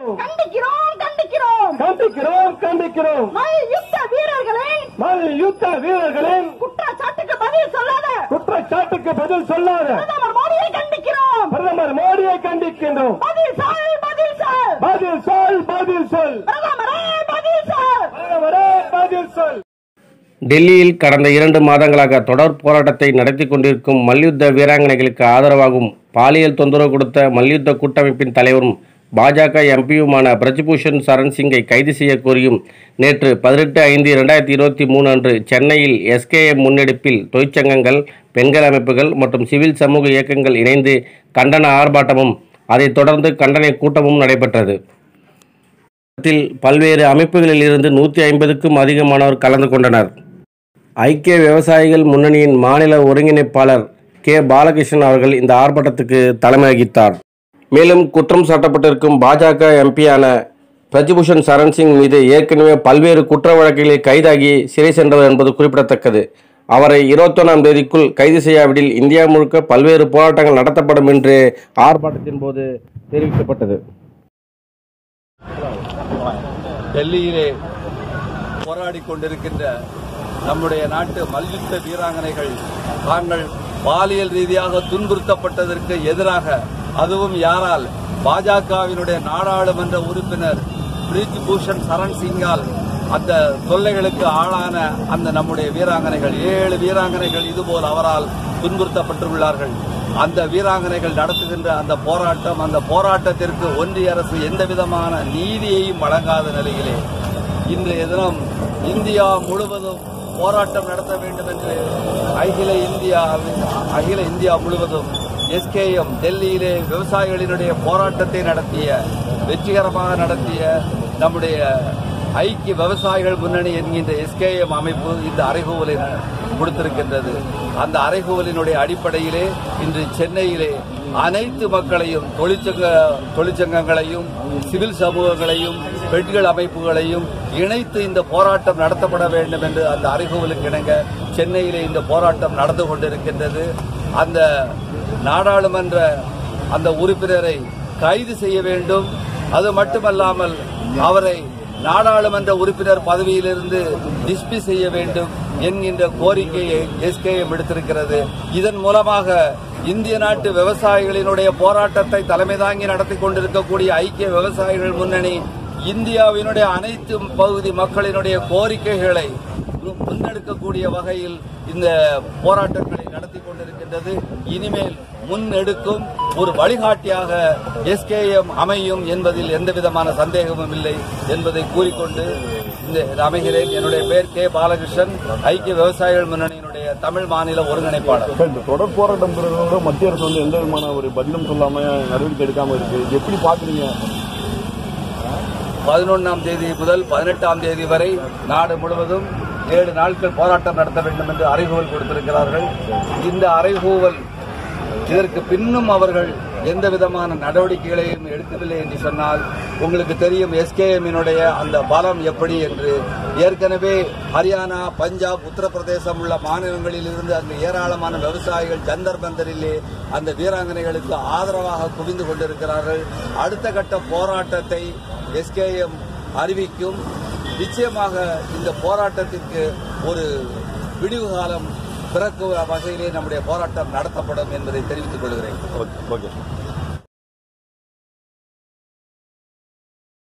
கண்டிக்கிறோம் கண்டிக்கிறோம் கண்டிக்கிறோம் கண்டிக்கிறோம் கண்டிக்கிறோம் மல்யுத்த வீரர்களின் மல்யுத்த வீரர்களின் குற்றச்சாட்டுக்கு பதில் சொல்லாத குற்றச்சாட்டுக்கு பதில் சொல்லாத பிரதமர் மோடியை கண்டிக்கிறோம் பிரதமர் மோடியை கண்டிக்கின்றோம் பதில் சொல் பதில் சொல் பதில் சொல் பதில் சொல் பிரதமரே பதில் சொல் பிரதமரே பதில் சொல் டெல்லியில் கடந்த இரண்டு மாதங்களாக தொடர் போராட்டத்தை நடத்தி கொண்டிருக்கும் மல்யுத்த வீராங்கனைகளுக்கு ஆதரவாகவும் பாலியல் தொந்தரவு கொடுத்த மல்யுத்த கூட்டமைப்பின் தலைவரும் பாஜக எம்பியுமான பிரஜ்பூஷன் சரண் சிங்கை கைது செய்ய கோரியும் நேற்று பதினெட்டு ஐந்து இரண்டாயிரத்தி இருபத்தி மூணு அன்று சென்னையில் எஸ்கேஎம் முன்னெடுப்பில் தொழிற்சங்கங்கள் பெண்கள் அமைப்புகள் மற்றும் சிவில் சமூக இயக்கங்கள் இணைந்து கண்டன ஆர்ப்பாட்டமும் அதைத் தொடர்ந்து கண்டன கூட்டமும் நடைபெற்றது கூட்டத்தில் பல்வேறு அமைப்புகளில் இருந்து நூற்றி ஐம்பதுக்கும் அதிகமானோர் கலந்து கொண்டனர் ஐக்கிய விவசாயிகள் முன்னணியின் மாநில ஒருங்கிணைப்பாளர் கே பாலகிருஷ்ணன் அவர்கள் இந்த ஆர்ப்பாட்டத்துக்கு தலைமை வகித்தார் மேலும் குற்றம் சாட்டப்பட்டிருக்கும் பாஜக எம்பியான பிரஜ்பூஷன் சரண் சிங் மீது ஏற்கனவே பல்வேறு குற்ற வழக்குகளில் கைதாகி சிறை சென்றவர் என்பது குறிப்பிடத்தக்கது அவரை இருபத்தொன்னாம் தேதிக்குள் கைது செய்யாவிடில் இந்தியா முழுக்க பல்வேறு போராட்டங்கள் நடத்தப்படும் என்று ஆர்ப்பாட்டத்தின் போது தெரிவிக்கப்பட்டது டெல்லியிலே போராடி கொண்டிருக்கின்ற நம்முடைய நாட்டு மல்யுத்த வீராங்கனைகள் தாங்கள் பாலியல் ரீதியாக துன்புறுத்தப்பட்டதற்கு எதிராக அதுவும் யாரால் பாஜகவினுடைய நாடாளுமன்ற உறுப்பினர் பிரிஜ் பூஷன் சரண் சிங்கால் அந்த தொல்லைகளுக்கு ஆளான அந்த நம்முடைய வீராங்கனைகள் ஏழு வீராங்கனைகள் இதுபோல் அவரால் துன்புறுத்தப்பட்டுள்ளார்கள் அந்த வீராங்கனைகள் நடத்துகின்ற அந்த போராட்டம் அந்த போராட்டத்திற்கு ஒன்றிய அரசு எந்த விதமான நீதியையும் வழங்காத நிலையிலே இன்றைய தினம் இந்தியா முழுவதும் போராட்டம் நடத்த வேண்டும் என்று அகில இந்தியாவின் அகில இந்தியா முழுவதும் எஸ்கேஎம் டெல்லியிலே விவசாயிகளினுடைய போராட்டத்தை நடத்திய வெற்றிகரமாக நடத்திய நம்முடைய ஐக்கிய விவசாயிகள் முன்னணி என்கின்ற எஸ்கேஎம் அமைப்பு இந்த அறைகூவலை கொடுத்திருக்கின்றது அந்த அறைகூவலினுடைய அடிப்படையிலே இன்று சென்னையிலே அனைத்து மக்களையும் தொழிற்சங்க தொழிற்சங்கங்களையும் சிவில் சமூகங்களையும் பெண்கள் அமைப்புகளையும் இணைத்து இந்த போராட்டம் நடத்தப்பட வேண்டும் என்று அந்த அறைகூவலுக்கு இணங்க சென்னையிலே இந்த போராட்டம் நடந்து கொண்டிருக்கின்றது அந்த நாடாளுமன்ற அந்த உறுப்பினரை கைது செய்ய வேண்டும் அது மட்டுமல்லாமல் அவரை நாடாளுமன்ற உறுப்பினர் பதவியிலிருந்து டிஸ்மிஸ் செய்ய வேண்டும் என்கின்ற கோரிக்கையை எஸ்கேஎம் விடுத்திருக்கிறது இதன் மூலமாக இந்திய நாட்டு விவசாயிகளினுடைய போராட்டத்தை தலைமை தாங்கி நடத்தி கொண்டிருக்கக்கூடிய ஐக்கிய விவசாயிகள் முன்னணி இந்தியாவினுடைய அனைத்து பகுதி மக்களினுடைய கோரிக்கைகளை முன்னெடுக்கக்கூடிய வகையில் இந்த போராட்டங்களை நடத்தி கொண்டிருக்கின்றது இனிமேல் முன்னெடுக்கும் ஒரு வழிகாட்டியாக எஸ்கேஎம் அமையும் என்பதில் எந்த விதமான சந்தேகமும் இல்லை என்பதை கூறிக்கொண்டு இந்த அமைகிறேன் என்னுடைய பேர் கே பாலகிருஷ்ணன் ஐக்கிய விவசாயிகள் முன்னணியினுடைய தமிழ் மாநில ஒருங்கிணைப்பாளர் சார், இந்த தொடர் போராட்டம் கூட மத்திய அரசு வந்து எந்த விதமான ஒரு பதிலும் சொல்லாம நடவடிக்கை எடுக்காம இருக்கு இது எப்படி பாக்குறீங்க பதினொன்றாம் தேதி முதல் பதினெட்டாம் தேதி வரை நாடு முழுவதும் ஏழு நாட்கள் போராட்டம் நடத்த வேண்டும் என்று அறைகூவல் கொடுத்திருக்கிறார்கள் இந்த அறைகூவல் இதற்கு பின்னும் அவர்கள் எந்த விதமான நடவடிக்கைகளையும் எடுக்கவில்லை என்று சொன்னால் உங்களுக்கு தெரியும் எஸ்கேஎம்மினுடைய அந்த பலம் எப்படி என்று ஏற்கனவே ஹரியானா பஞ்சாப் உத்தரப்பிரதேசம் உள்ள மாநிலங்களில் இருந்து அங்கு ஏராளமான விவசாயிகள் ஜந்தர் பந்தரிலே அந்த வீராங்கனைகளுக்கு ஆதரவாக குவிந்து கொண்டிருக்கிறார்கள் அடுத்த கட்ட போராட்டத்தை எஸ்கேஎம் அறிவிக்கும் நிச்சயமாக இந்த போராட்டத்திற்கு ஒரு விடிவு காலம் பிறக்கும் வகையிலே நம்முடைய போராட்டம் நடத்தப்படும் என்பதை தெரிவித்துக் கொள்கிறேன் ஓகே